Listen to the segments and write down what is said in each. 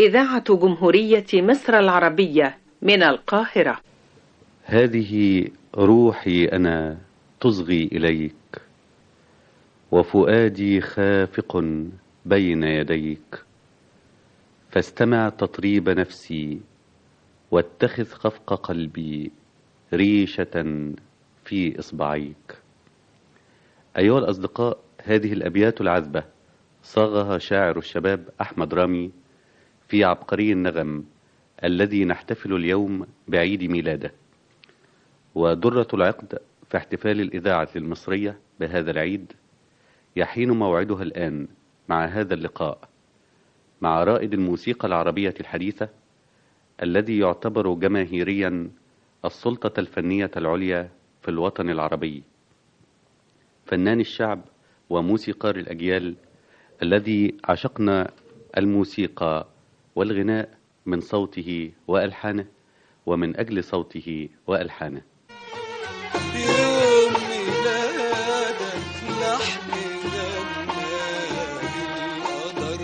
إذاعة جمهورية مصر العربية من القاهرة هذه روحي أنا تصغي إليك وفؤادي خافق بين يديك فاستمع تطريب نفسي واتخذ خفق قلبي ريشة في إصبعيك أيها الأصدقاء هذه الأبيات العذبة صاغها شاعر الشباب أحمد رامي في عبقري النغم الذي نحتفل اليوم بعيد ميلاده ودرة العقد في احتفال الإذاعة المصرية بهذا العيد يحين موعدها الآن مع هذا اللقاء مع رائد الموسيقى العربية الحديثة الذي يعتبر جماهيريا السلطة الفنية العليا في الوطن العربي فنان الشعب وموسيقار الأجيال الذي عشقنا الموسيقى والغناء من صوته وألحانه ومن أجل صوته وألحانه يوم ميلادك لحن غناه القدر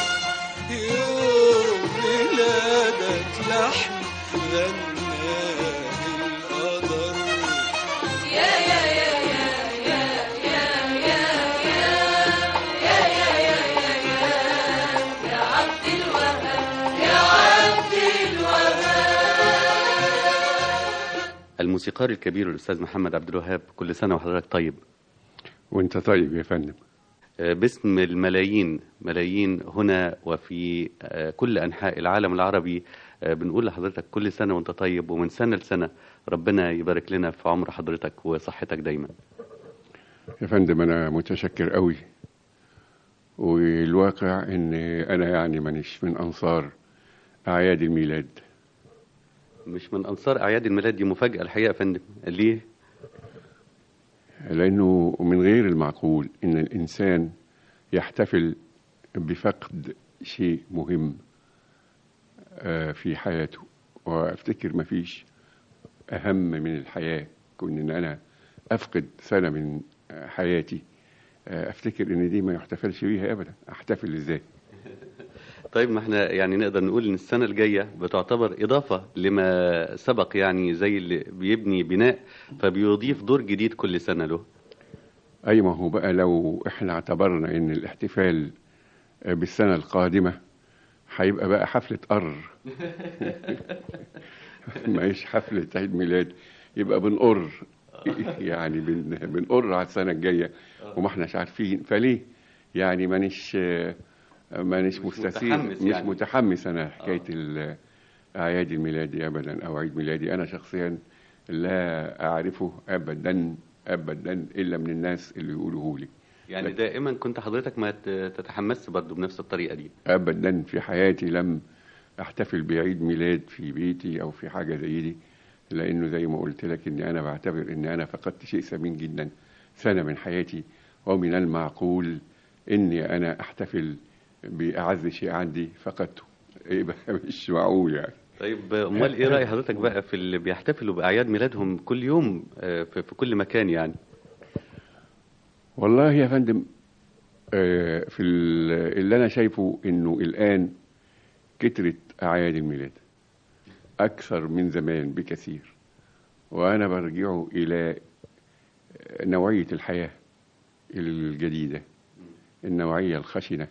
يوم ميلادك لحن غناه القدر الموسيقار الكبير الأستاذ محمد عبد الوهاب كل سنة وحضرتك طيب وانت طيب يا فندم آه، باسم الملايين ملايين هنا وفي آه، كل أنحاء العالم العربي آه، بنقول لحضرتك كل سنة وانت طيب ومن سنة لسنة ربنا يبارك لنا في عمر حضرتك وصحتك دايما يا فندم انا متشكر قوي والواقع ان انا يعني مانيش من انصار اعياد الميلاد مش من أنصار أعياد الميلاد دي مفاجأة الحقيقة يا فندم ليه؟ لانه من غير المعقول ان الانسان يحتفل بفقد شيء مهم آه، في حياته وافتكر مفيش اهم من الحياه كون ان انا افقد سنه من آه، حياتي آه، افتكر ان دي ما يحتفلش بيها ابدا احتفل ازاي طيب ما احنا يعني نقدر نقول ان السنة الجاية بتعتبر إضافة لما سبق يعني زي اللي بيبني بناء فبيضيف دور جديد كل سنة له اي ما هو بقى لو احنا اعتبرنا ان الاحتفال آه، بالسنه القادمه هيبقى بقى حفله قر مش حفله عيد ميلاد يبقى بنقر يعني بن بنقر على السنه الجايه وما احناش عارفين فليه يعني مانيش آه، مانيش مش مستسيغ متحمس مش يعني. متحمس انا حكايه ال- اعياد الميلادي ابدا او عيد ميلادي انا شخصيا لا اعرفه ابدا ابدا الا من الناس اللي يقولوه لي يعني دائما كنت حضرتك ما ت- تتحمس برضه بنفس الطريقة دي ابدا في حياتي لم احتفل بعيد ميلاد في بيتي او في حاجه زي دي لانه زي ما قلت لك اني انا بعتبر ان انا فقدت شيء ثمين جدا سنه من حياتي ومن المعقول اني انا احتفل باعز شيء عندي فقدته يبقى مش معقول يعني طيب امال ايه رأي حضرتك بقى في اللي بيحتفلوا بأعياد ميلادهم كل يوم آه، في في كل مكان يعني والله يا فندم آه، في ال- اللي انا شايفه انه الان كترت اعياد الميلاد اكثر من زمان بكثير وانا برجعه الى نوعيه الحياه الجديده النوعيه الخشنه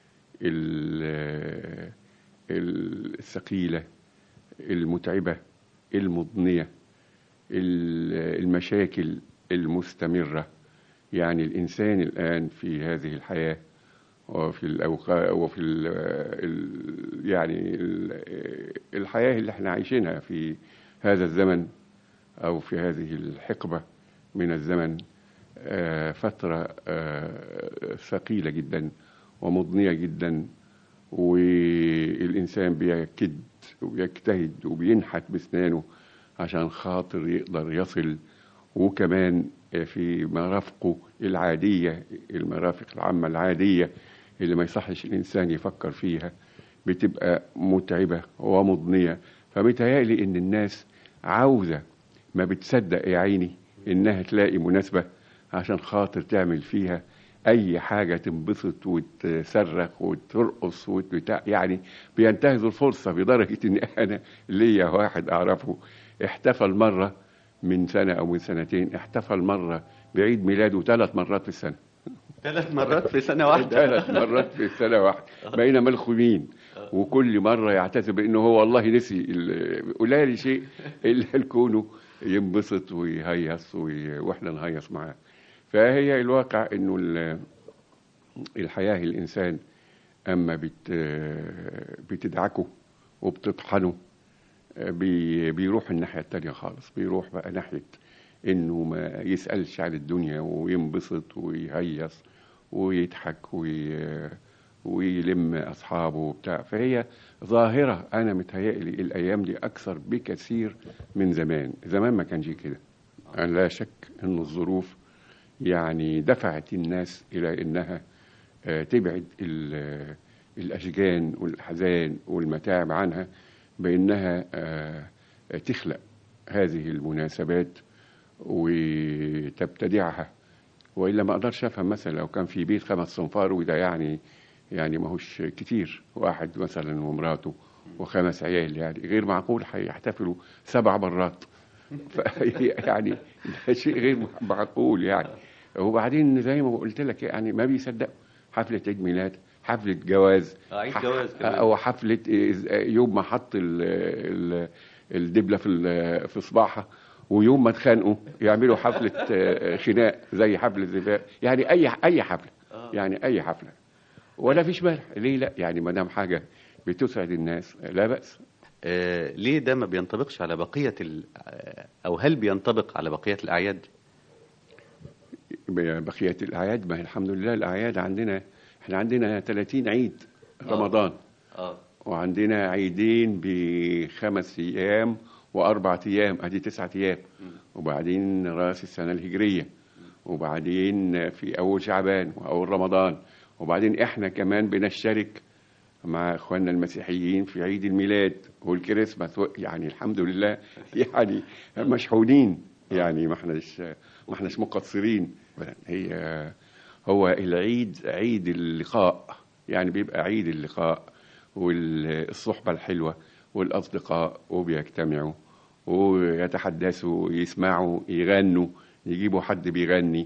ال- الثقيله المتعبه المضنيه ال- المشاكل المستمره يعني الإنسان الآن في هذه الحياة وفي الأوقات وفي ال ال يعني ال الحياة اللي احنا عايشينها في هذا الزمن أو في هذه الحقبة من الزمن آه، فترة آه، ثقيلة جدا ومضنية جدا والإنسان بيكد وبيجتهد وبينحت بسنانه عشان خاطر يقدر يصل وكمان في مرافقه العادية المرافق العامة العادية اللي ما يصحش الإنسان يفكر فيها بتبقى متعبة ومضنية فمتهيألي إن الناس عاوزة ما بتصدق يا عيني إنها تلاقي مناسبة عشان خاطر تعمل فيها اي حاجه تنبسط وتصرخ وترقص وبتاع يعني بينتهزوا الفرصه لدرجه ان انا ليا واحد اعرفه احتفل مره من سنه او من سنتين احتفل مره بعيد ميلاده ثلاث مرات في السنه ثلاث مرات في سنة واحدة ثلاث مرات في السنه واحده بقينا ملخومين وكل مره يعتذر بانه هو والله نسي ال- قليل شيء الا كونه ينبسط ويهيص وي- واحنا نهيص معاه فهي الواقع انه ال- الحياه الانسان اما بت بتدعكه وبتطحنه بي بيروح الناحيه التانيه خالص بيروح بقى ناحيه انه ما يسالش عن الدنيا وينبسط ويهيص ويضحك وي ويلم اصحابه وبتاع فهي ظاهره انا متهيألي الايام دي اكثر بكثير من زمان زمان ما كانش كده أنا لا شك ان الظروف يعني دفعت الناس الى انها آه، تبعد ال- الاشجان والاحزان والمتاعب عنها بانها آه، تخلق هذه المناسبات وتبتدعها والا ما اقدرش افهم مثلا لو كان في بيت خمس صنفار وده يعني يعني ما هوش كتير واحد مثلا ومراته وخمس عيال يعني غير معقول هيحتفلوا سبع مرات ف- يعني ده شيء غير معقول يعني وبعدين زي ما قلت لك يعني ما بيصدقوا حفلة عيد ميلاد حفلة جواز آه، عيد ح- جواز كمان. او حفلة إز- يوم ما حط ال- ال- الدبلة في ال- في صباعها ويوم ما اتخانقوا يعملوا حفلة آه، خناق زي حفلة زفاف يعني اي اي حفلة يعني اي حفلة ولا فيش مانع ليه لا يعني ما دام حاجة بتسعد الناس لا بأس آه، ليه ده ما بينطبقش على بقية ال... آه، أو هل بينطبق على بقية الأعياد؟ بقية الأعياد ما هي الحمد لله الأعياد عندنا احنا عندنا 30 عيد رمضان اه وعندنا عيدين بخمس أيام وأربع أيام أدي تسعة أيام وبعدين رأس السنة الهجرية وبعدين في أول شعبان وأول رمضان وبعدين إحنا كمان بنشترك مع إخواننا المسيحيين في عيد الميلاد والكريسماس و- يعني الحمد لله يعني مشحونين يعني ما احناش ما احناش مقصرين هي هو العيد عيد اللقاء يعني بيبقى عيد اللقاء والصحبة الحلوة والأصدقاء وبيجتمعوا ويتحدثوا يسمعوا يغنوا يجيبوا حد بيغني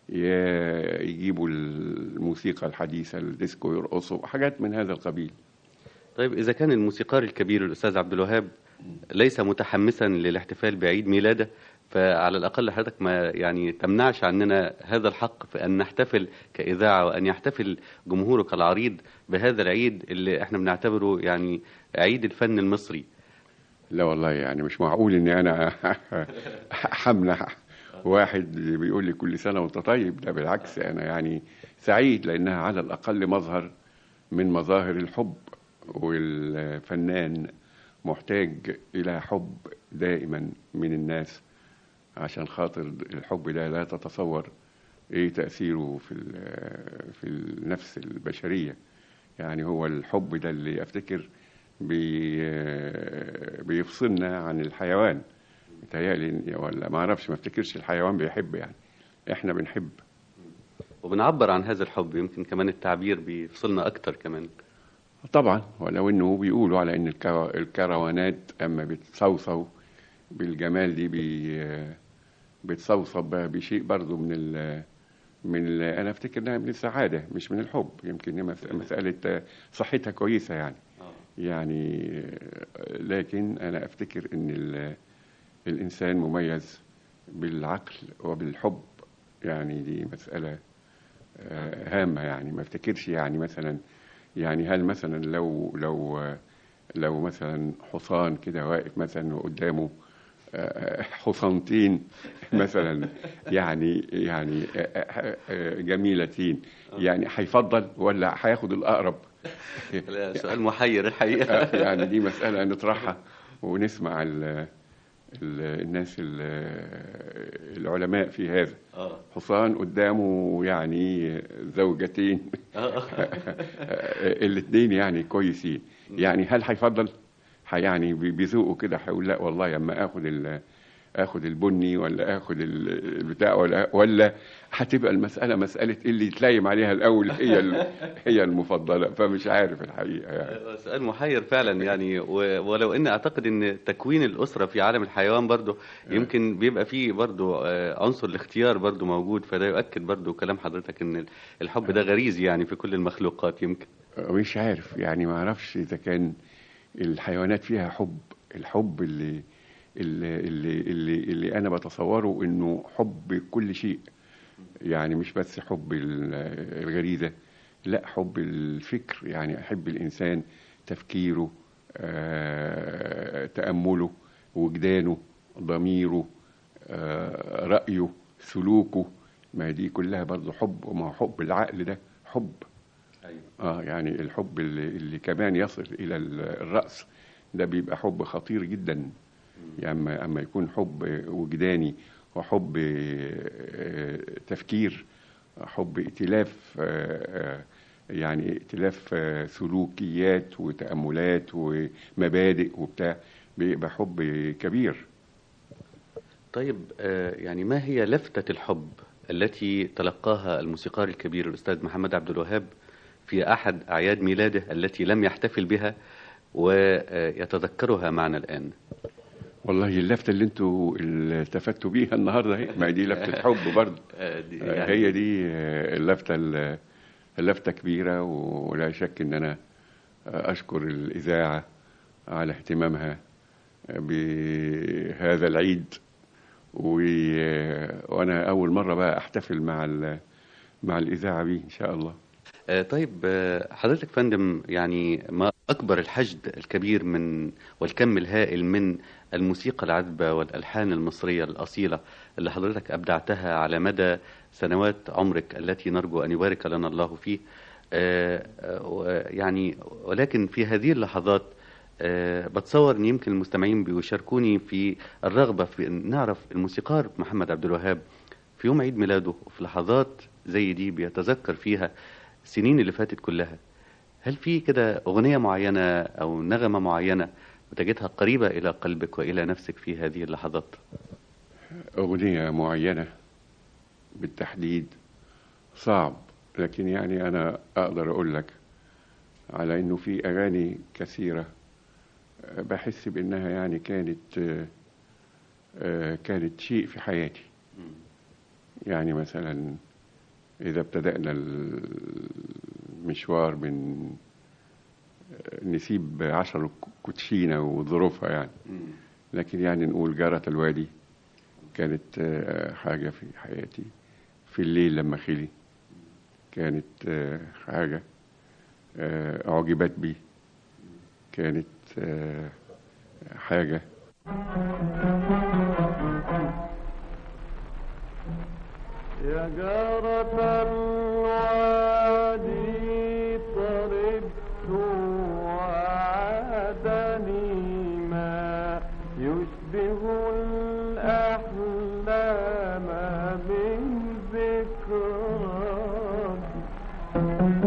ي- يجيبوا الموسيقى الحديثة الديسكو يرقصوا حاجات من هذا القبيل طيب إذا كان الموسيقار الكبير الأستاذ عبد الوهاب ليس متحمسا للاحتفال بعيد ميلاده فعلى الأقل حضرتك ما يعني تمنعش عننا هذا الحق في أن نحتفل كإذاعة وأن يحتفل جمهورك العريض بهذا العيد اللي احنا بنعتبره يعني عيد الفن المصري لا والله يعني مش معقول اني انا حملة واحد بيقول لي كل سنة وانت طيب ده بالعكس انا يعني سعيد لانها على الاقل مظهر من مظاهر الحب والفنان محتاج الى حب دائما من الناس عشان خاطر الحب ده لا تتصور ايه تأثيره في ال- في النفس البشرية يعني هو الحب ده اللي افتكر بي بيفصلنا عن الحيوان متهيألي ولا ما اعرفش ما افتكرش الحيوان بيحب يعني احنا بنحب وبنعبر عن هذا الحب يمكن كمان التعبير بيفصلنا أكتر كمان طبعا ولو انه بيقولوا على ان الكرو- الكروانات اما بتصوصو بالجمال دي بي بتصوصب بشيء برضو من ال من ال انا افتكر انها من السعاده مش من الحب يمكن هي مس- مساله صحتها كويسه يعني يعني لكن انا افتكر ان ال- الانسان مميز بالعقل وبالحب يعني دي مساله آه، هامه يعني ما افتكرش يعني مثلا يعني هل مثلا لو لو لو مثلا حصان كده واقف مثلا وقدامه آه، حصانتين مثلا يعني يعني آه، آه، جميلتين يعني هيفضل ولا هياخد الاقرب لا، سؤال محير الحقيقة آه، يعني دي مسألة نطرحها ونسمع ال ال الناس ال العلماء في هذا آه. حصان قدامه يعني زوجتين الاثنين يعني كويسين يعني هل هيفضل هي- يعني بي- بيذوقوا كده هيقول لا والله اما اخد ال اخد البني ولا اخد ال- البتاع ولا ولا هتبقى المسألة مسألة اللي يتلايم عليها الأول هي ال- هي المفضلة فمش عارف الحقيقة يعني سؤال محير فعلا يعني و- ولو ان اعتقد ان تكوين الاسره في عالم الحيوان برضه يمكن بيبقى فيه برضه آه، عنصر الاختيار برضه موجود فده يؤكد برضه كلام حضرتك ان الحب ده غريزي يعني في كل المخلوقات يمكن مش عارف يعني ما اعرفش اذا كان الحيوانات فيها حب الحب اللي اللي اللي اللي, اللي انا بتصوره انه حب كل شيء يعني مش بس حب ال- الغريزه لا حب الفكر يعني احب الانسان تفكيره آه، تامله وجدانه ضميره آه، رايه سلوكه ما دي كلها برضه حب وما هو حب العقل ده حب ايوه اه يعني الحب اللي, اللي كمان يصل الى ال- الرأس ده بيبقى حب خطير جدا يعني اما اما يكون حب وجداني وحب آه، تفكير حب ائتلاف آه، آه، يعني ائتلاف آه، سلوكيات وتأملات ومبادئ وبتاع بيبقى حب كبير طيب آه، يعني ما هي لفتة الحب التي تلقاها الموسيقار الكبير الأستاذ محمد عبد الوهاب في أحد أعياد ميلاده التي لم يحتفل بها ويتذكرها معنا الآن والله اللفتة اللي انتوا التفتوا بيها النهارده اهي ما دي لفتة حب برضه آه، دي آه، يعني هي دي آه، اللفتة ال- اللفتة كبيرة ولا شك إن أنا آه، أشكر الإذاعة على اهتمامها بهذا العيد و- وأنا أول مرة بقى أحتفل مع ال- مع الإذاعة بيه إن شاء الله آه، طيب آه، حضرتك فندم يعني ما أكبر الحشد الكبير من والكم الهائل من الموسيقى العذبة والألحان المصرية الأصيلة اللي حضرتك أبدعتها على مدى سنوات عمرك التي نرجو أن يبارك لنا الله فيه آه، آه، و- يعني ولكن في هذه اللحظات آه، بتصور ان يمكن المستمعين بيشاركوني في الرغبه في ان نعرف الموسيقار محمد عبد الوهاب في يوم عيد ميلاده وفي لحظات زي دي بيتذكر فيها السنين اللي فاتت كلها هل في كده أغنية معينة أو نغمة معينة وتجدها قريبة إلى قلبك وإلى نفسك في هذه اللحظات أغنية معينة بالتحديد صعب لكن يعني أنا أقدر أقول لك على إنه في أغاني كثيرة آه، بحس بإنها يعني كانت آه، آه، كانت شيء في حياتي يعني مثلا إذا ابتدأنا المشوار من آه، نسيب عشر كوتشينة وظروفها يعني لكن يعني نقول جارة الوادي كانت آه، حاجة في حياتي في الليل لما خلي كانت آه، حاجة آه، أعجبت بي كانت آه، حاجة يا جارة الوادي طربت وعادني ما يشبه الأحلام من ذكرك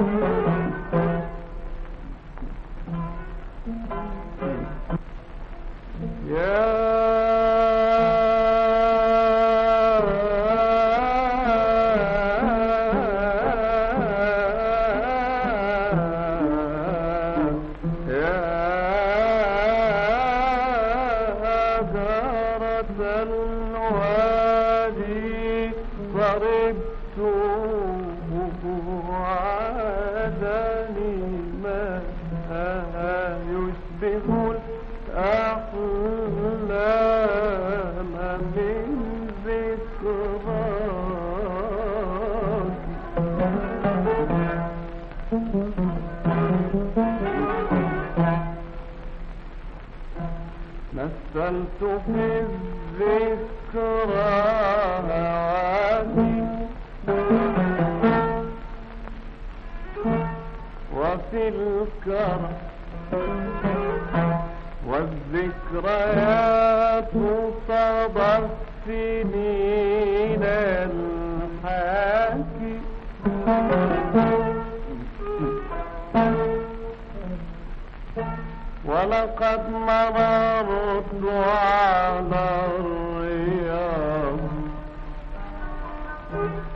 ضربت وعدني ما يشبه الأحلام من ذكراك مثلت في الذكرى عادي وفي الكرم والذكريات صدى السنين الحاكي ولقد مررت على الرياض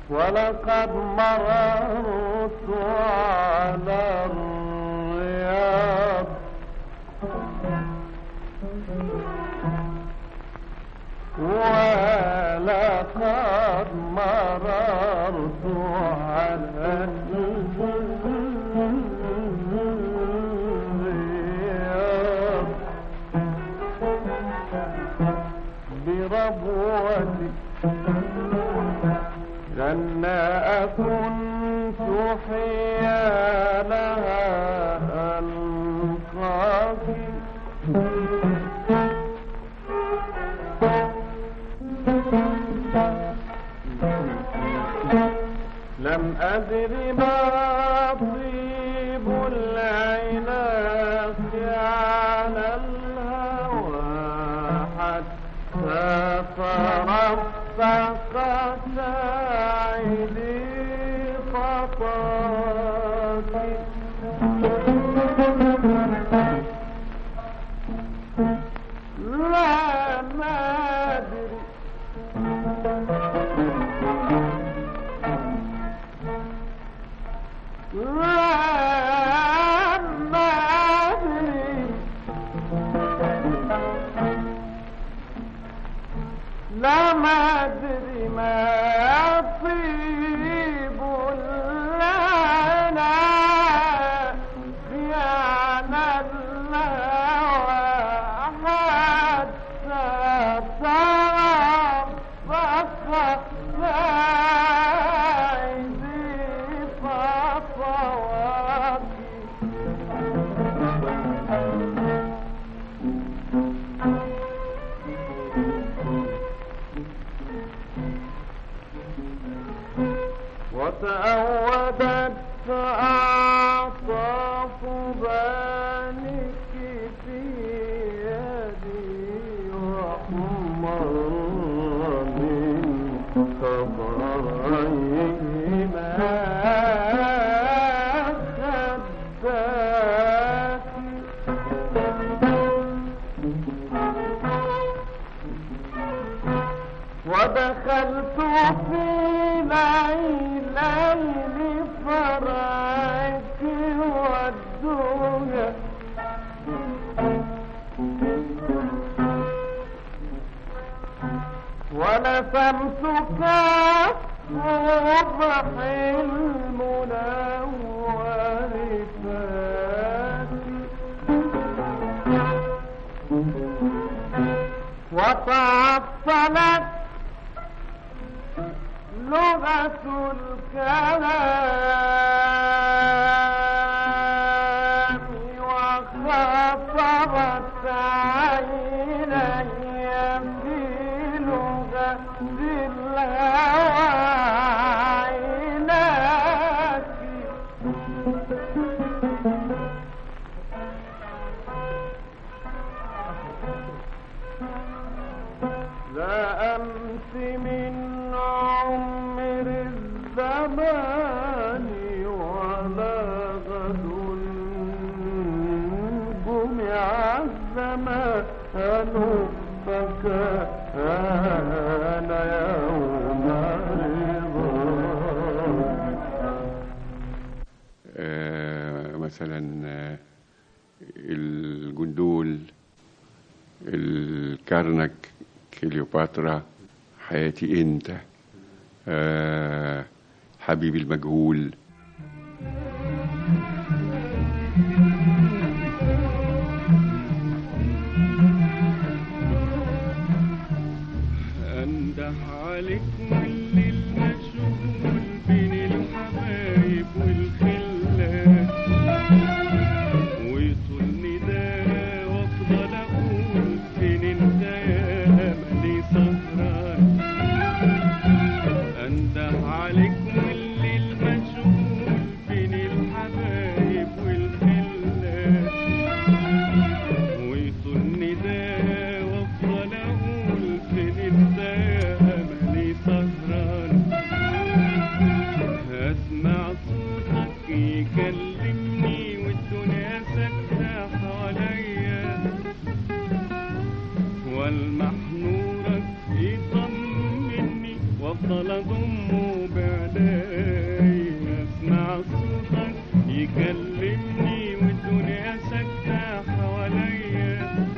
ولقد مررت على الرياض ولقد مررت على الرياض بربوتي لما كنت حيالها ألقاك لم أدر ما طيب العناق على الهوى حتى ترفقت عيني خطاك لا ما أدري لا ما أدري لا ما أدري ما طيب لنا خيان الهوى حتى ترفق عيدي خطواتي وتأودت أعطاف بانك في يدي وحمر من خبريهما خداك ودخلت في ليلين فرعك والدنيا ولسمتك صبح المنور فاتي وتعطلت لغة الكلام وخطبت عيني في لغة الهوى عيناك لا أمس من عمر الزمان ولا غد جمع الزمان فكان يوم رضا آه، مثلا آه، الجندول الكرنك كليوباترا حياتي انت آه، حبيبي المجهول انده عليك والليل مشغول بين الحبايب والخلات ويطول نداء وافضل اقول فين انت يا مالي سهران انده عليك والليل مشغول بين الحبايب والخلات ويطول نداء وافضل اقول فين انت يا املي سهران اسمع صوتك يكلمني والدنيا ساكتة حواليا والمح نورك يطمني وافضل اضمه بعيد يكلمني والدنيا ساكتة حواليا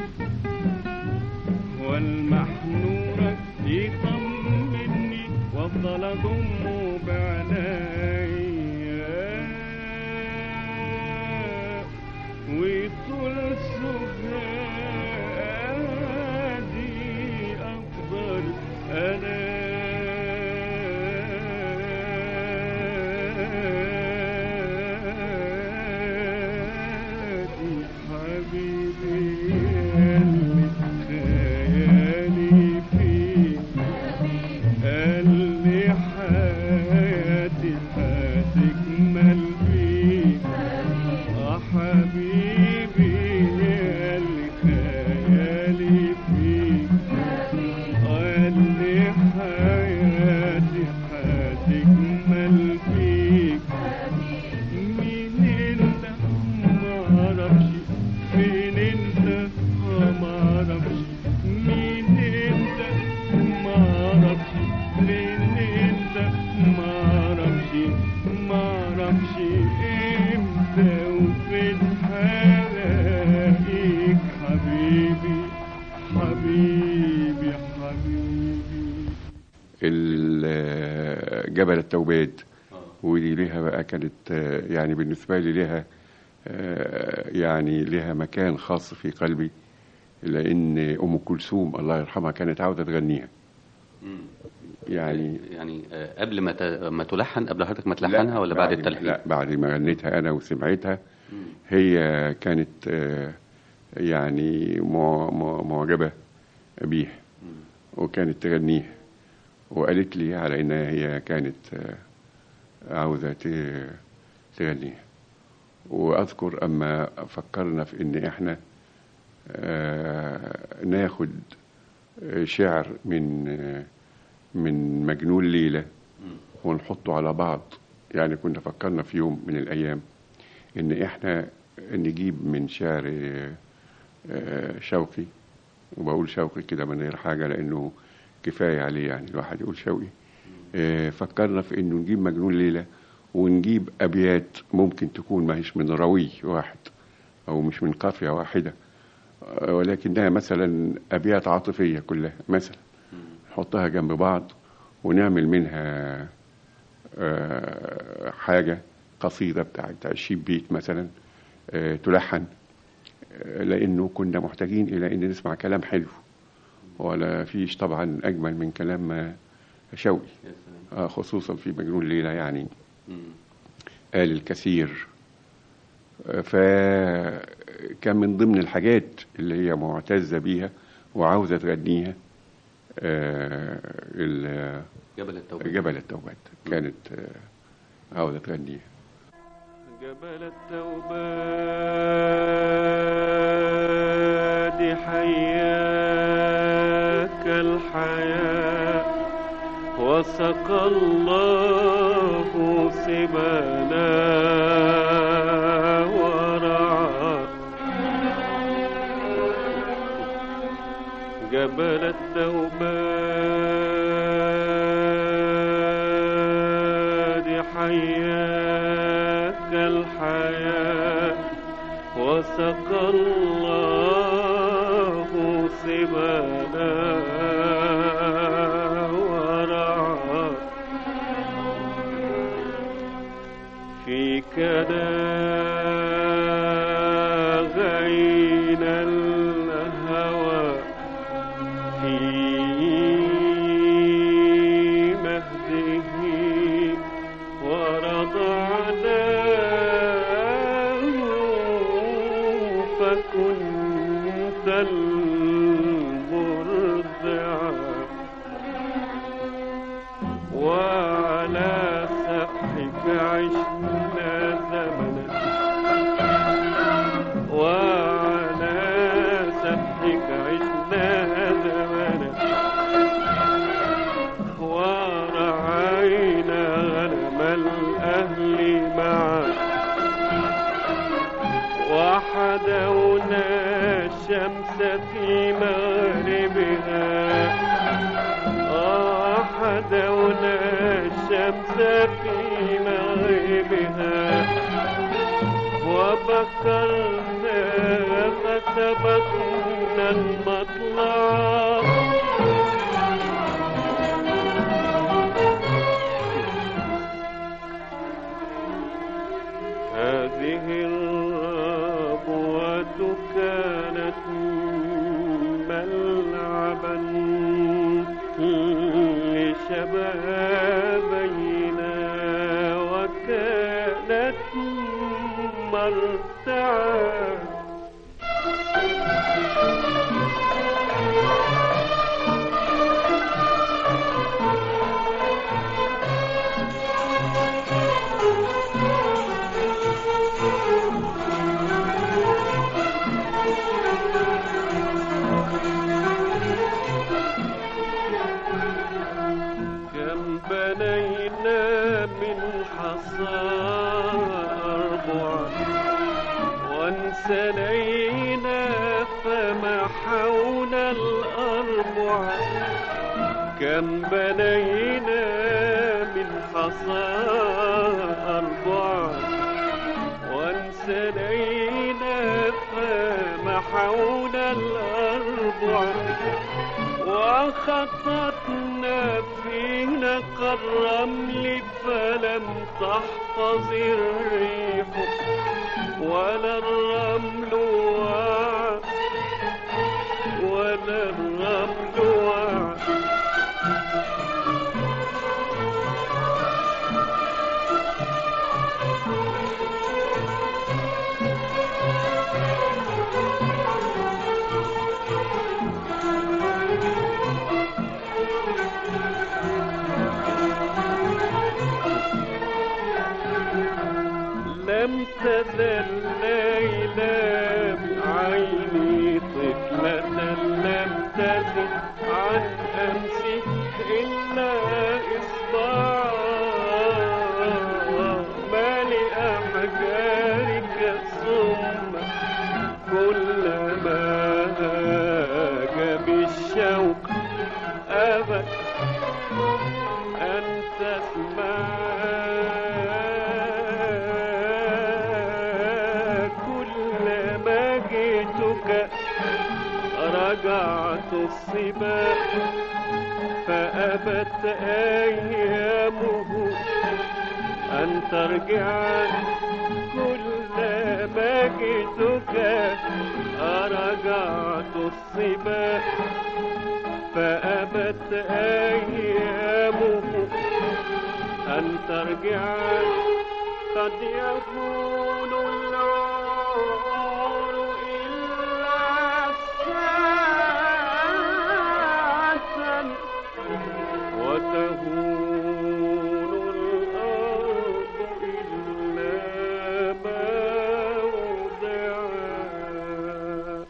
والمحنورك يطمني وافضل اضمه بعنايا وطول سهادي اقدر انا حبيبي اللي خيالي فيك قال لي حياتي هتكمل بيك اه حبيبي اللي خيالي فيك قال لي حياتي هتكمل بيك مين انت معرفش فين انت معرفش مين انت معرفش فين انت معرفش معرفش امتى وفين حلاقيك حبيبي حبيبي حبيبي ال- جبل التوباد ودي ليها بقى كانت آه، يعني بالنسبة لي ليها آه، يعني ليها مكان خاص في قلبي لأن أم كلثوم الله يرحمها كانت عاوزة تغنيها يعني يعني آه، قبل ما ت- ما تلحن قبل حضرتك ما تلحنها ولا بعد التلحين؟ لا بعد ما غنيتها أنا وسمعتها هي كانت آه، يعني مع- مع- معجبة بيها وكانت تغنيها وقالت لي على إنها هي كانت آه، عاوزة ت- تغنيها وأذكر أما فكرنا في إن إحنا آه، ناخد آه، شعر من آه، من مجنون ليلة ونحطه على بعض يعني كنا فكرنا في يوم من الأيام إن إحنا نجيب من شعر آه، آه، شوقي وبقول شوقي كده من غير حاجة لأنه كفاية عليه يعني الواحد يقول شوقي آه، فكرنا في إنه نجيب مجنون ليلة ونجيب أبيات ممكن تكون ما هيش من روي واحد أو مش من قافية واحدة آه، ولكنها مثلا أبيات عاطفية كلها مثلا نحطها جنب بعض ونعمل منها آه، حاجة قصيدة بتاعت عشرين بيت مثلا آه، تلحن آه، لأنه كنا محتاجين إلى أن نسمع كلام حلو ولا فيش طبعا أجمل من كلام آه، شوقي يا سلام. آه، خصوصا في مجنون ليلة يعني مم. قال الكثير آه، فكان من ضمن الحاجات اللي هي معتزة بيها وعاوزة تغنيها آه، ال- جبل التوبة جبل التوبات كانت آه، عاوزة تغنيها جبل التوباد حياك الحياة وسقى الله سبانا ورعى جبل التوباد حياك الحياة وسقى الله سبانا ورعى فيك غين الهوى في مهده ورضعناه فكنت المرضع وعلى سحك عشنا زمنا وعلى سحك عشنا زمنا ورعينا غنم الأهل معا وحدونا الشمس في مغربها آه حدونا الشمس في مغربها فكرنا فسبقنا المطلع هذه الربوة كانت ملعبا لشبابينا وكانت مرتعا كم بنينا من حصى أربعا وانسلينا فمحونا الأربع كم بنينا من حصى أربعا وانسلينا فمحونا الأربع وخططنا في نقى الرمل فلم تحفظ الريح ولا الرمل وعى ولا الرمل وعى لم تزل ليلى عيني طفلة لم تزل عن أمسي إلا إصبع ما لأحجارك ثم كلما هاج بالشوق أبت أن تسمع كلما جئتك رجعت الصبا فأبت أيامه أن ترجع كلما جئتك رجعت الصبا فأبت أيامه أن ترجع قد يكون العمر إلا ساعة وتهون الأرض إلا موضعها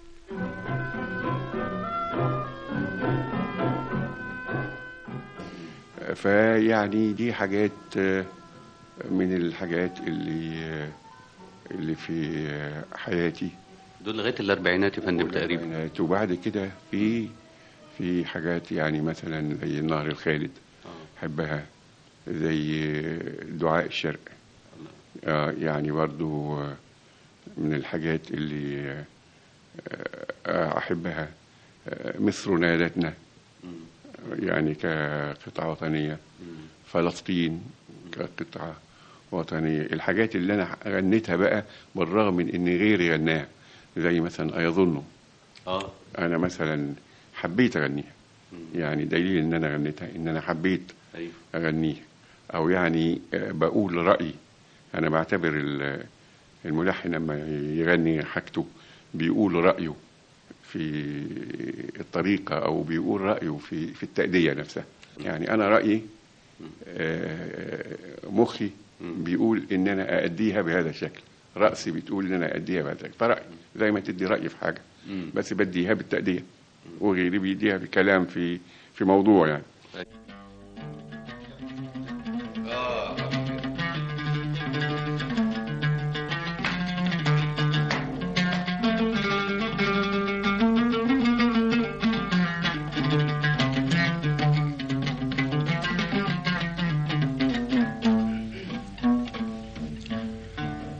فيعني دي حاجات آه، من الحاجات اللي آه، اللي في آه، حياتي دول لغايه الاربعينات يا فندم تقريبا والبيانات. وبعد كده في في حاجات يعني مثلا زي النهر الخالد احبها زي دعاء الشرق آه يعني برضو آه، من الحاجات اللي آه، آه، احبها آه، مصر نادتنا يعني كقطعة وطنية فلسطين كقطعة وطنية الحاجات اللي أنا غنيتها بقى بالرغم من إن غيري غناها زي مثلا أيظن اه أنا مثلا حبيت أغنيها يعني دليل إن أنا غنيتها إن أنا حبيت ايوه أغنيها أو يعني آه، بقول رأيي أنا بعتبر ال- الملحن لما يغني حاجته بيقول رأيه في الطريقة أو بيقول رأيه في في التأدية نفسها يعني أنا رأيي آه، مخي بيقول إن أنا أأديها بهذا الشكل رأسي بتقول إن أنا أأديها بهذا الشكل فرأيي زي ما تدي رأي في حاجة بس بديها بالتأدية وغيري بيديها بكلام في في موضوع يعني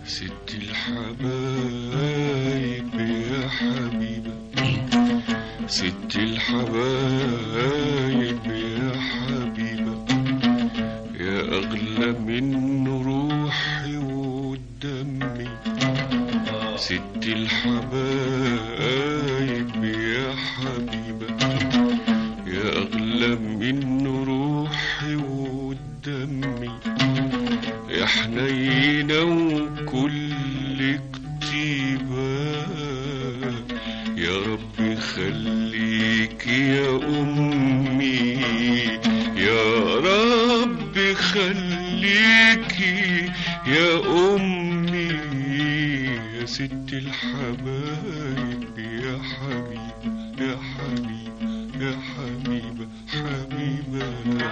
ست الحبايب يا حبيبة ست الحبايب يا حبيبة يا أغلى من روحي ودمي ست الحبايب يا حبيبة يا أغلى من روحي ودمي يا حنينة وكل كتيبة يا رب خليك يا أمي يا رب خليك يا أمي يا ست الحبايب يا حبيب يا حبيب يا حبيبة حبيبة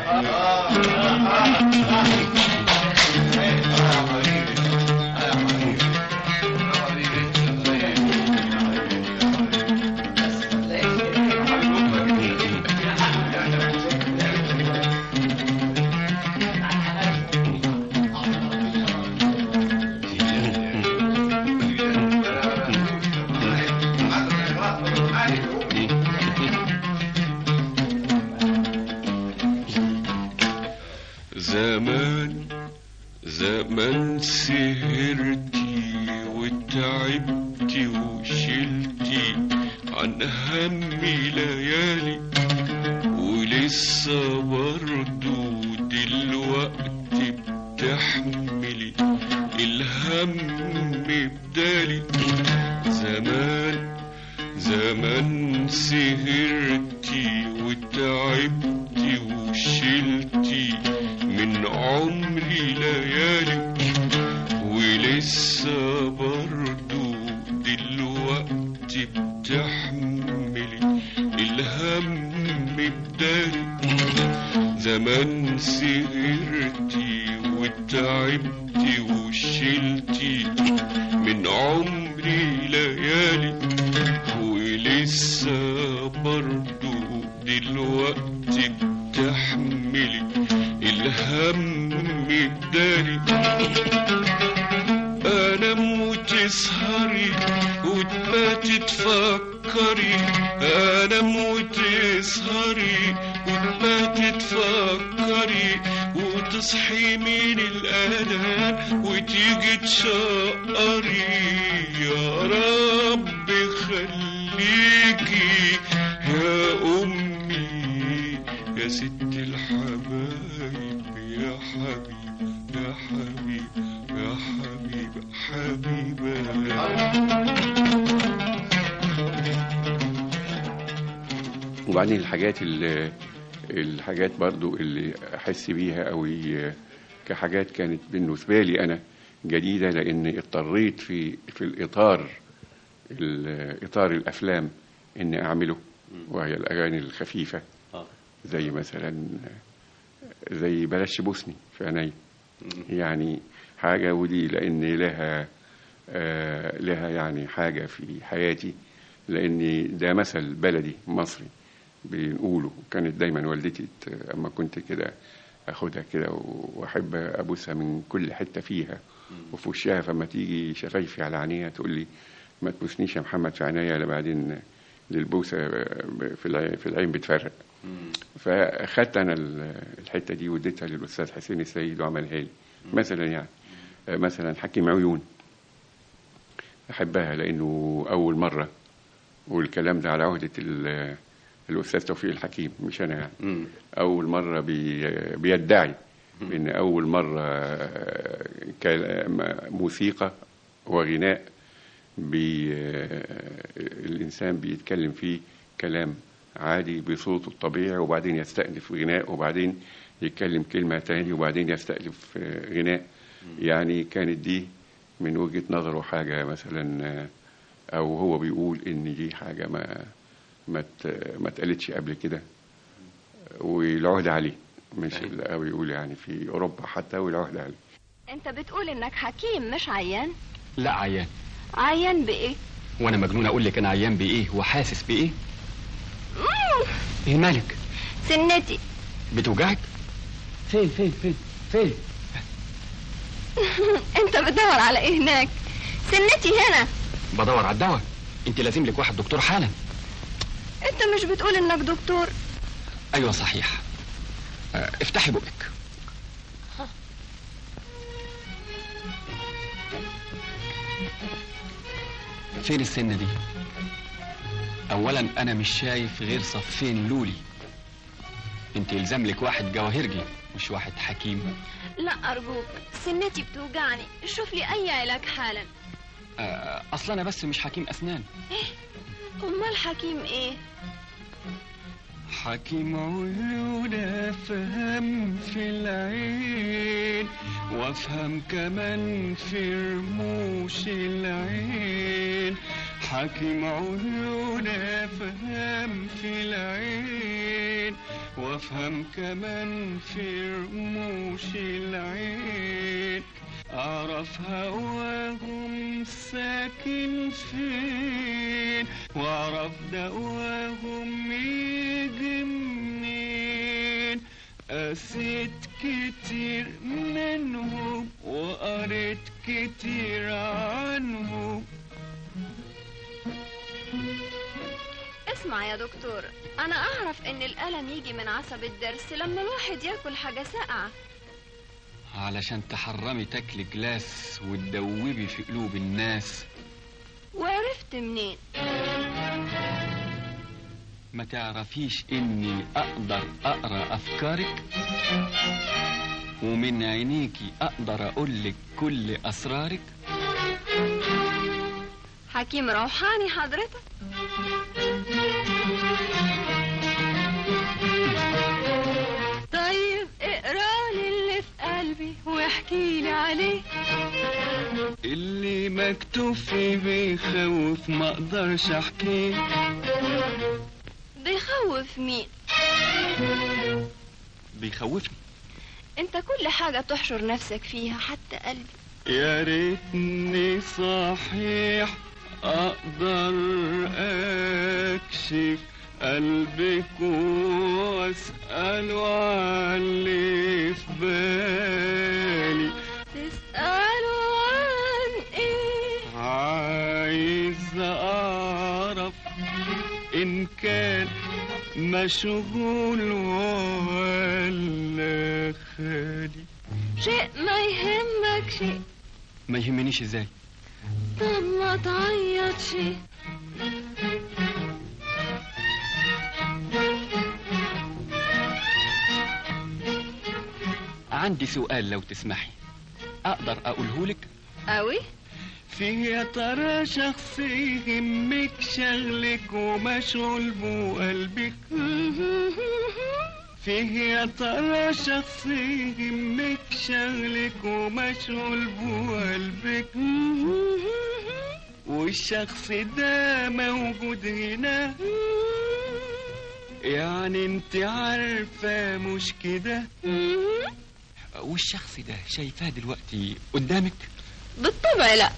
زمان زمان سهرتي وتعبتي وشلتي عن همي ليالي ولسه برضو دلوقتي بتحملي الهم بدالي زمان زمان سهرتي وتعبتي وشلتي من عمري ليالي ولسه برضو دلوقتي بتحملي الهم بدالي زمان سهرتي وتعبتي وشلتي من عمري ليالي ولسه برضو دلوقتي بتحملي الهم بداري انام وتسهري وتباتي تفكري انام وتسهري وتباتي تفكري وتصحي من الاذان وتيجي تشقري يا رب خليكي يا امي يا ست الحبايب يا حبيب يا حبيب يا حبيب حبيبة وبعدين الحاجات اللي الحاجات برضو اللي احس بيها قوي كحاجات كانت بالنسبه لي انا جديده لان اضطريت في في الاطار ال- اطار الافلام ان اعمله وهي الاغاني الخفيفه آه. زي مثلا زي بلاش بوسني في عيني يعني حاجه ودي لان لها آه، لها يعني حاجه في حياتي لان ده مثل بلدي مصري بنقوله كانت دايما والدتي ت- اما كنت كده اخدها كده واحب ابوسها من كل حته فيها وفي وشها فما تيجي شفايفي على عينيها تقول لي ما تبوسنيش يا محمد في عينيا الا بعدين للبوسه في العين في العين بتفرق فاخدت انا ال- الحته دي واديتها للاستاذ حسين السيد وعملها لي مثلا يعني آه، مثلا حكيم عيون احبها لانه اول مره والكلام ده على عهده ال- الاستاذ توفيق الحكيم مش انا يعني مم. اول مره بي بيدعي ان اول مره آه، كلام- موسيقى وغناء بي آه، الانسان بيتكلم فيه كلام عادي بصوته الطبيعي وبعدين يستأنف غناء وبعدين يتكلم كلمة تاني وبعدين يستأنف آه، غناء يعني كانت دي من وجهة نظره حاجة مثلا آه، أو هو بيقول إن دي حاجة ما ما ت- ما اتقالتش قبل كده والعهد عليه مش ال- أو يقول يعني في أوروبا حتى والعهد عليه انت بتقول انك حكيم مش عيان لا عيان عيان بايه وانا مجنون اقول لك انا عيان بايه وحاسس بايه مم، ايه مالك سنتي بتوجعك فين فين فين فين انت بتدور على ايه هناك سنتي هنا بدور على الدواء انت لازم لك واحد دكتور حالا انت مش بتقول انك دكتور ايوه صحيح آه، افتحي بقك فين السنة دي اولا انا مش شايف غير صفين لولي انت يلزم لك واحد جواهرجي مش واحد حكيم لا ارجوك سنتي بتوجعني شوف لي اي علاج حالا آه، اصلا انا بس مش حكيم اسنان امال حكيم ايه حكيم عيون افهم في العين وافهم كمان في رموش العين حكيم عيون افهم في العين وافهم كمان في رموش العين اعرف هواهم ساكن فين واعرف دواهم يجي منين قسيت كتير منهم وقريت كتير عنهم اسمع يا دكتور انا اعرف ان الالم يجي من عصب الضرس لما الواحد ياكل حاجه ساقعه علشان تحرمي تاكلي جلاس وتدوبي في قلوب الناس وعرفت منين ما تعرفيش اني اقدر اقرا افكارك ومن عينيكي اقدر اقولك كل اسرارك حكيم روحاني حضرتك طيب اقرا لي اللي في قلبي واحكي لي عليه اللي مكتوب فيه بيخوف ما اقدرش احكيه بيخوف مين بيخوفني انت كل حاجه تحشر نفسك فيها حتى قلبي يا ريتني صحيح اقدر اكشف قلبك واساله على اللي في بالي تسألوا عن ايه عايز اعرف ان كان مشغول ولا خالي شيء ما يهمك شيء ما يهمنيش ازاي طب ما تعيط شيء عندي سؤال لو تسمحي اقدر اقوله لك قوي فيه يا ترى شخص يهمك شغلك ومشغول بقلبك فيه يا ترى شخص يهمك شغلك ومشغول بقلبك والشخص ده موجود هنا يعني انت عارفة مش كده والشخص ده شايفاه دلوقتي قدامك بالطبع لا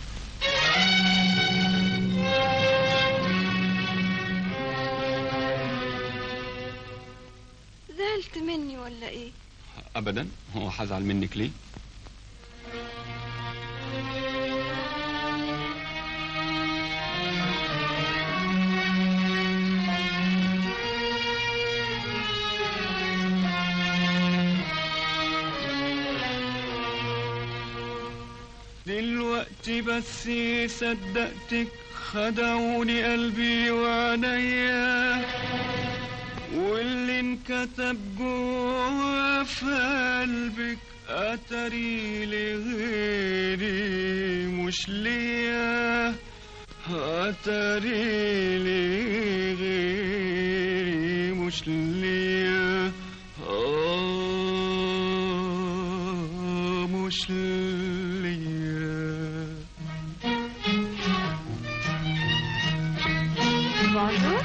زعلت مني ولا ايه ابدا هو هزعل منك ليه دلوقتي بس صدقتك خدعوني قلبي وعينيا واللي انكتب جوا في قلبك اتري لغيري مش ليا اتري لغيري مش ليا آه مش ليا بونجور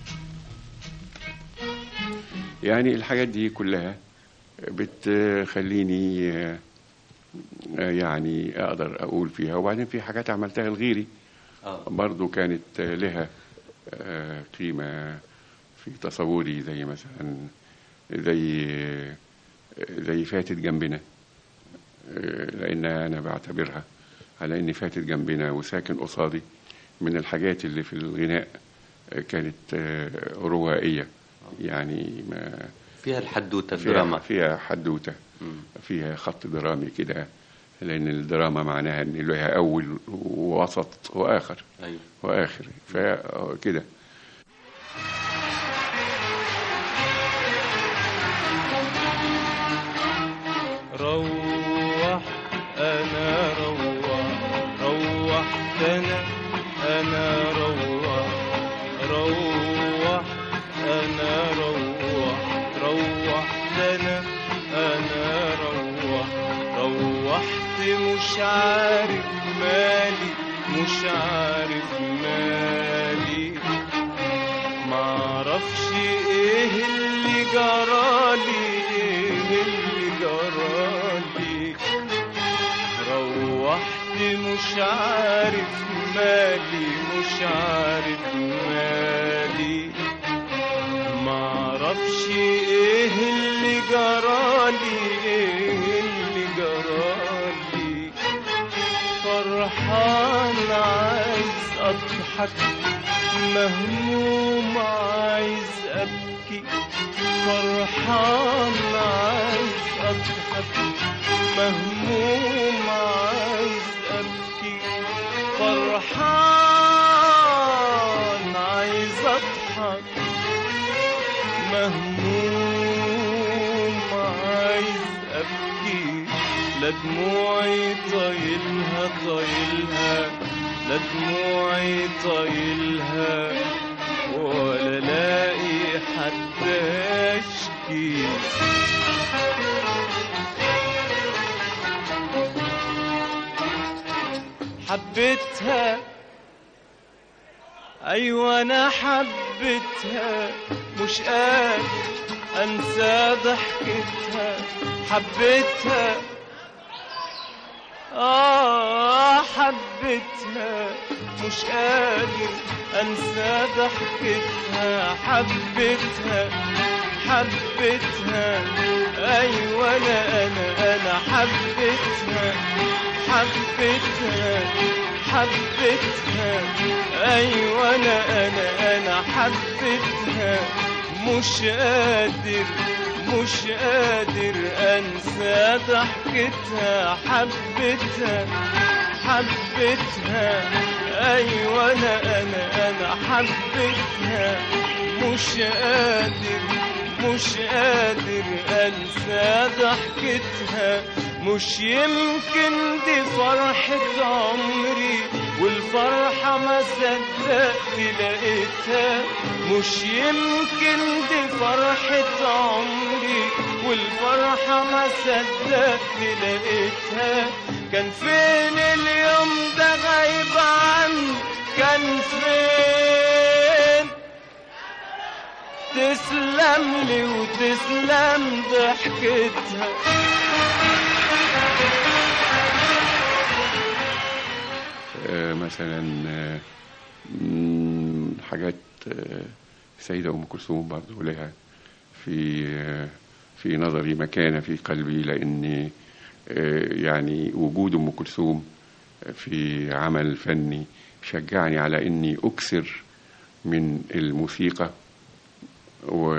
يعني الحاجات دي كلها بتخليني آه، آه، يعني اقدر اقول فيها وبعدين في حاجات عملتها لغيري آه. برضو كانت آه، لها آه، قيمة في تصوري زي مثلا زي زي فاتت جنبنا آه، لأن أنا بعتبرها على إني فاتت جنبنا وساكن قصادي من الحاجات اللي في الغناء آه، كانت آه، روائية يعني ما فيها الحدوتة فيها, الدراما فيها حدوتة فيها خط درامي كده لأن الدراما معناها إن لها أول ووسط وآخر أيوة. وآخر فكده روح انا روح روحت انا انا روح روح انا روح روحت انا انا روح روحت مش عارف مالي مش عارف مالي معرفش ايه اللي جرالي ايه اللي جرالي روحت مش عارف مالي مش عارف مالي معرفش ايه اللي جرالي ايه اللي جرالي فرحان عايز اضحك مهموم عايز ابكي فرحان عايز اضحك مهموم عايز ابكي فرحان عايز اضحك مهموم عايز ابكي لا دموعي طايلها طايلها لا دموعي طايلها ولا لاقي حد اشكي حبيتها ايوه انا حبيتها مش قادر انسى ضحكتها حبيتها آه حبيتها مش قادر أنسى ضحكتها حبيتها حبيتها أيوة أنا أنا أنا حبيتها حبيتها حبيتها أيوة أنا أنا أنا حبيتها مش قادر مش قادر انسى ضحكتها حبيتها حبيتها ايوه انا انا انا حبيتها مش قادر مش قادر انسى ضحكتها مش يمكن دي فرحة عمري والفرحة ما صدقت لقيتها مش يمكن دي فرحة عمري والفرحة ما صدقت لقيتها كان فين اليوم ده غايب عني كان فين تسلم لي وتسلم ضحكتها آه، مثلا آه، مم، حاجات آه، السيدة أم كلثوم برضو لها في آه، في نظري مكانة في قلبي لأن آه، يعني وجود أم كلثوم في عمل فني شجعني على إني أكثر من الموسيقى و...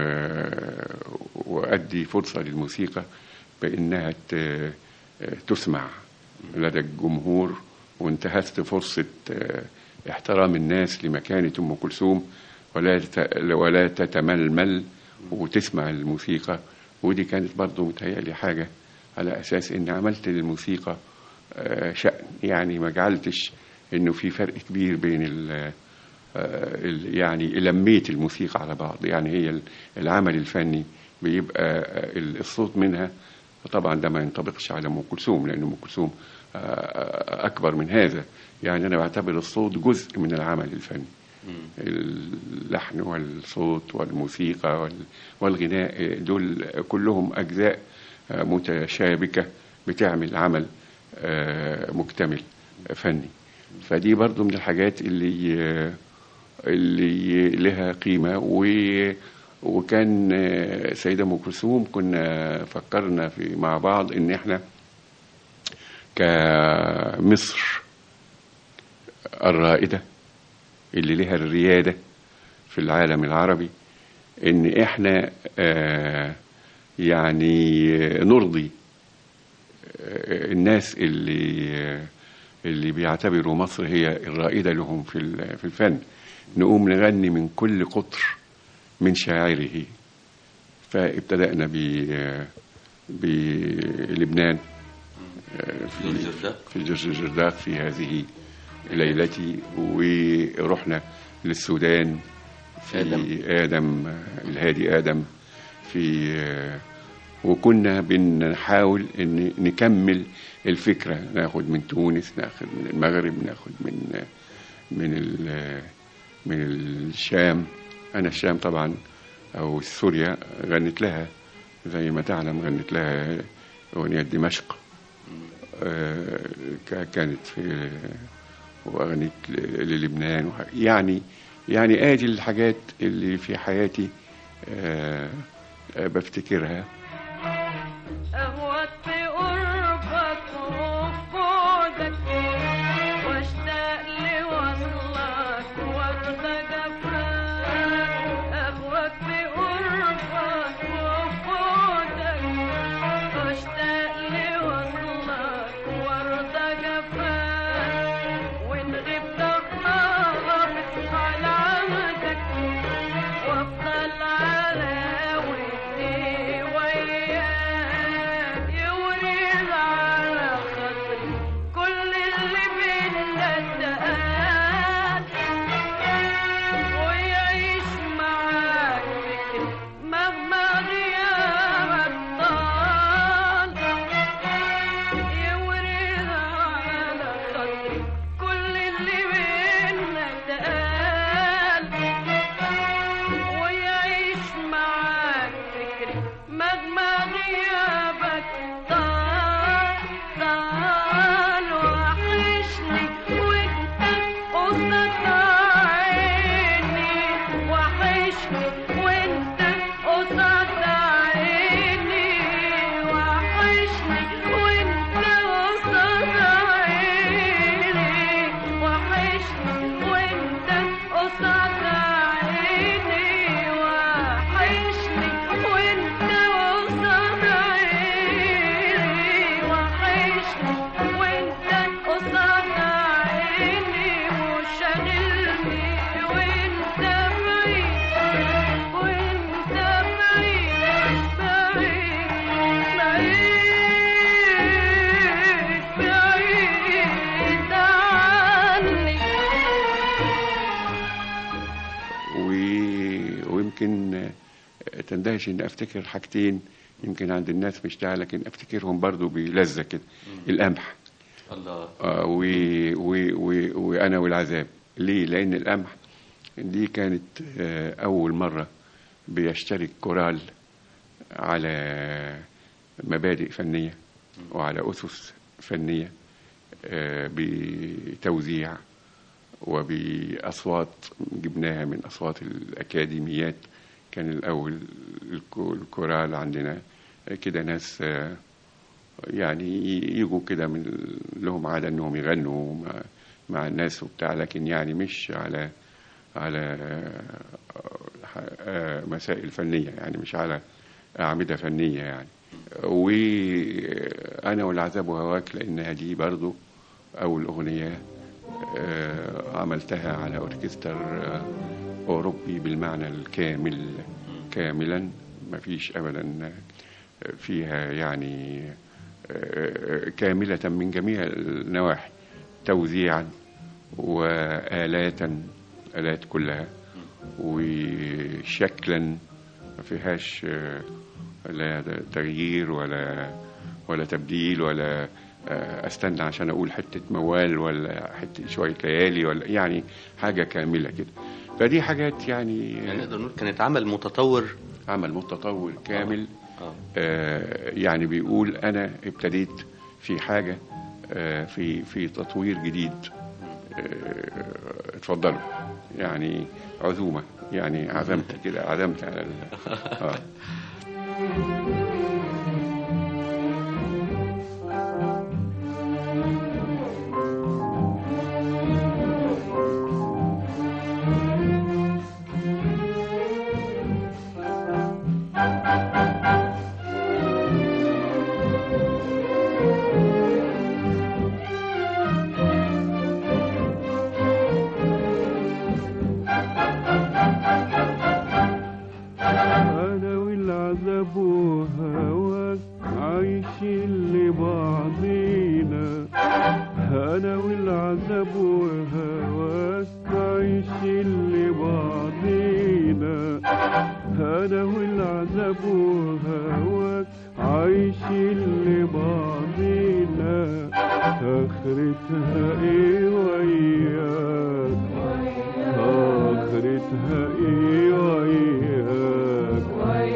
وأدي فرصة للموسيقى بإنها ت... تسمع لدى الجمهور وانتهزت فرصة آه، احترام الناس لمكانة أم كلثوم ولا ت... ولا تتململ وتسمع الموسيقى ودي كانت برضو متهيألي حاجة على أساس إن عملت للموسيقى آه، شأن يعني ما جعلتش إنه في فرق كبير بين ال... آه، ال- يعني لميت الموسيقى على بعض يعني هي ال- العمل الفني بيبقى آه، ال- الصوت منها طبعا ده ما ينطبقش على ام كلثوم لان ام كلثوم آه، آه، اكبر من هذا يعني انا بعتبر الصوت جزء من العمل الفني اللحن والصوت والموسيقى وال- والغناء آه، دول كلهم اجزاء آه، متشابكه بتعمل عمل آه، مكتمل آه، فني فدي برضو من الحاجات اللي آه، اللي لها قيمة و وكان آه، سيدة أم كلثوم كنا فكرنا في مع بعض إن إحنا كمصر الرائدة اللي لها الريادة في العالم العربي ان احنا آه يعني نرضي آه الناس اللي اللي بيعتبروا مصر هي الرائدة لهم في ال- في الفن نقوم نغني من كل قطر من شاعره فابتدأنا ب بلبنان آه، في جورج الجرداق. في جورج الجرداق في هذه ليلتي ورحنا للسودان في آدم. آدم, آدم آه، الهادي آدم في آه، وكنا بنحاول ان نكمل الفكره ناخد من تونس ناخد من المغرب ناخد من آه، من ال- آه، من الشام انا الشام طبعا او سوريا غنت لها زي ما تعلم غنت لها اغنيه دمشق آه، ك- كانت في واغنيت ل- للبنان وح- يعني يعني ادي الحاجات اللي في حياتي آه، آه، بفتكرها أهوت في قربك وفودك واشتاق لوصلك وارضى جفاك أهوت في قربك وفودك واشتاق لوصلك وارضى جفاك وإن غبت أخافت على عهدك وافضل على ودي وياك يوريد على خاطري كل اللي بينا اتقال ويعيش معاك فكري مهما غيابك طال يوريد على خاطري كل اللي بينا اتقال ويعيش معاك فكري مهما غيابك طال طال وحشني وانت قصاد عيني وحشني وانت قصاد عيني وحشني وانت قصاد عيني وحشني وانت قصاد عيني وحشني وانت قصاد عيني وحشني وانت قصاد عيني وشاغلني وانت بعيد وانت بعيد بعيد بعيد بعيد عني و... ويمكن تندهش ان افتكر حاجتين يمكن عند الناس مش ده لكن افتكرهم برضو بلذة كده القمح الله آه، و... و... و... وانا والعذاب ليه لان القمح دي كانت آه، اول مرة بيشترك كورال على مبادئ فنية وعلى أسس فنية آه، بتوزيع وبأصوات جبناها من أصوات الأكاديميات كان الأول الكو- الكورال عندنا كده ناس آه، يعني يجوا كده من لهم عادة إنهم يغنوا مع, مع الناس وبتاع لكن يعني مش على على آه، آه، مسائل فنية يعني مش على أعمدة فنية يعني وأنا والعذاب وهواك لأنها دي برضو أول أغنية آه، عملتها على أوركستر آه، أوروبي بالمعنى الكامل كاملا ما فيش أبدا فيها يعني آه، كاملة من جميع النواحي توزيعا وآلاتا آلات كلها وشكلا ما فيهاش آه، لا تغيير ولا ولا تبديل ولا آه، استنى عشان اقول حته موال ولا حته شويه ليالي ولا يعني حاجه كامله كده فدي حاجات يعني يعني نقدر نقول كانت عمل متطور عمل متطور كامل آه. آه يعني بيقول انا ابتديت في حاجه آه في في تطوير جديد آه اتفضلوا يعني عزومه يعني عزمت كده عزمت على ال- آه. والعذاب وهواك عايشين لبعضينا أنا والعذاب وهواك عايشين لبعضينا آخرتها إيه وياك آخرتها إيه وياك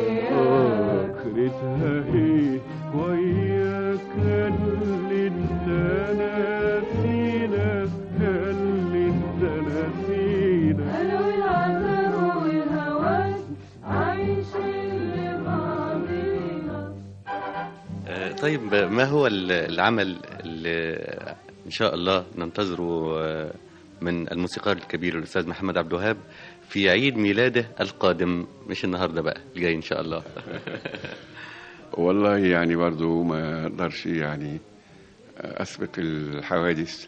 آخرتها إيه وياك اللي انت ناسينا اللي انت ناسينا أنا والعذاب والهواك عايشين لبعضينا آه، طيب ما هو ال- العمل اللي ان شاء الله ننتظره آه، من الموسيقار الكبير الاستاذ محمد عبد الوهاب في عيد ميلاده القادم مش النهارده بقى الجاي ان شاء الله والله يعني برضو ما اقدرش يعني اسبق الحوادث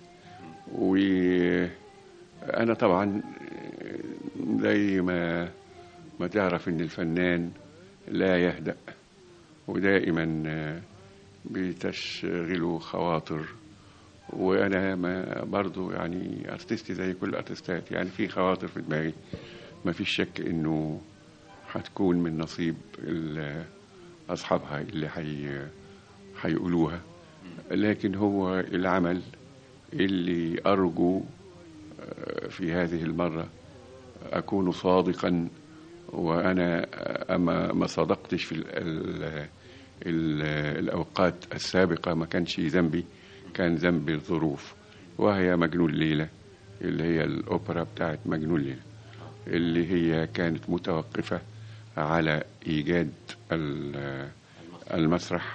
وانا طبعا زي ما ما تعرف ان الفنان لا يهدأ ودائما بتشغله خواطر وانا ما برضو يعني ارتستي زي كل الارتستات يعني في خواطر في دماغي ما فيش شك انه هتكون من نصيب ال- اصحابها اللي حي هيقولوها لكن هو العمل اللي ارجو آه، في هذه المره اكون صادقا وانا اما ما صدقتش في ال ال ال الاوقات السابقه ما كانش ذنبي كان ذنبي الظروف وهي مجنون ليله اللي هي الاوبرا بتاعت مجنون ليله اللي هي كانت متوقفه على ايجاد ال- المسرح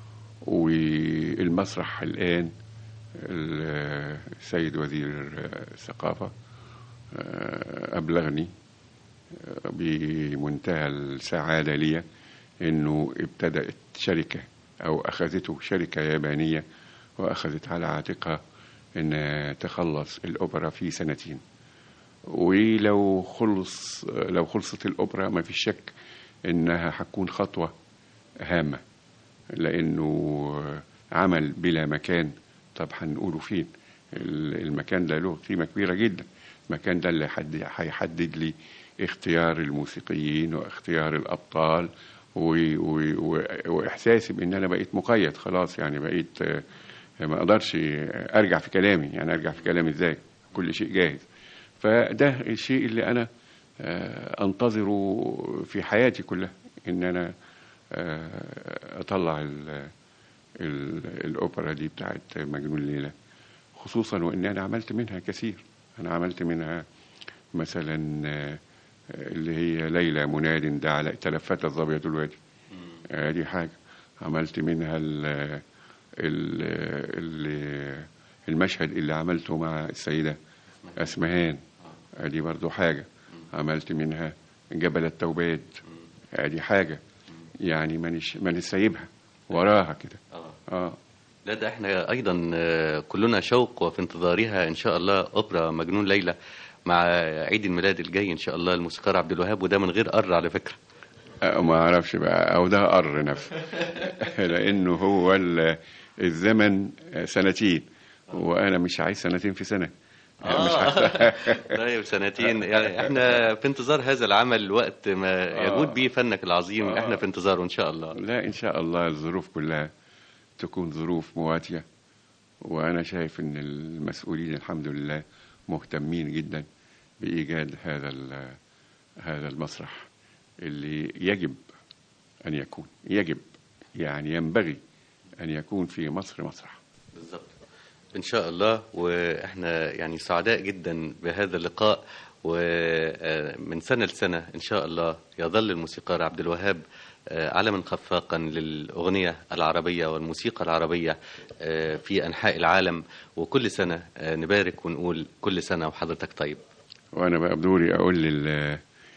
والمسرح الان ال- السيد وزير الثقافه آه، ابلغني آه، بمنتهى السعاده لي انه ابتدات شركه او اخذته شركه يابانيه واخذت على عاتقها ان تخلص الاوبرا في سنتين ولو خلص لو خلصت الاوبرا ما في شك انها هتكون خطوه هامه لانه عمل بلا مكان طب هنقوله فين ال- المكان ده له قيمه كبيره جدا المكان ده اللي حد- هيحدد لي اختيار الموسيقيين واختيار الابطال و- و- و- واحساسي بان انا بقيت مقيد خلاص يعني بقيت آه، ما اقدرش ارجع في كلامي يعني ارجع في كلامي ازاي كل شيء جاهز فده الشيء اللي انا آه، انتظره في حياتي كلها ان انا آه، اطلع ال- ال- الاوبرا دي بتاعت مجنون ليلى خصوصا وان انا عملت منها كثير انا عملت منها مثلا آه، اللي هي ليلى مناد ده على تلفت الظبية الوادي آه، دي حاجة عملت منها ال ال ال المشهد اللي عملته مع السيدة أسمهان آه، دي برضو حاجة عملت منها جبل التوبات آه، دي حاجة يعني مانيش مانيش سايبها وراها كده اه لا ده احنا ايضا آه، كلنا شوق وفي انتظارها ان شاء الله اوبرا مجنون ليلى مع عيد الميلاد الجاي ان شاء الله الموسيقار عبد الوهاب وده من غير قر على فكره آه، ما اعرفش بقى او ده قر نفسه لانه هو ال- الزمن سنتين وانا مش عايز سنتين في سنه يعني مش عايز طيب سنتين يعني احنا في انتظار هذا العمل وقت ما يجود به فنك العظيم آه. احنا في انتظاره ان شاء الله لا ان شاء الله الظروف كلها تكون ظروف مواتيه وانا شايف ان المسؤولين الحمد لله مهتمين جدا بايجاد هذا ال- هذا المسرح اللي يجب ان يكون يجب يعني ينبغي ان يكون في مصر مسرح بالظبط ان شاء الله واحنا يعني سعداء جدا بهذا اللقاء ومن سنه لسنه ان شاء الله يظل الموسيقار عبد الوهاب آه، علما خفاقا للاغنيه العربيه والموسيقى العربيه آه، في انحاء العالم وكل سنه آه، نبارك ونقول كل سنه وحضرتك طيب وانا بقى بدوري اقول لل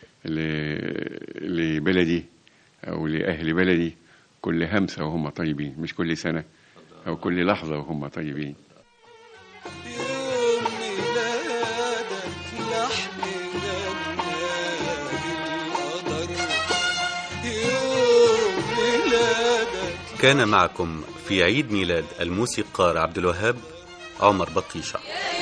ل- لبلدي او لاهل بلدي كل همسه وهم طيبين مش كل سنه او كل لحظه وهم طيبين يوم ميلادك لحن غناك القدر يوم ميلادك كان معكم في عيد ميلاد الموسيقار عبد الوهاب عمر بطيشه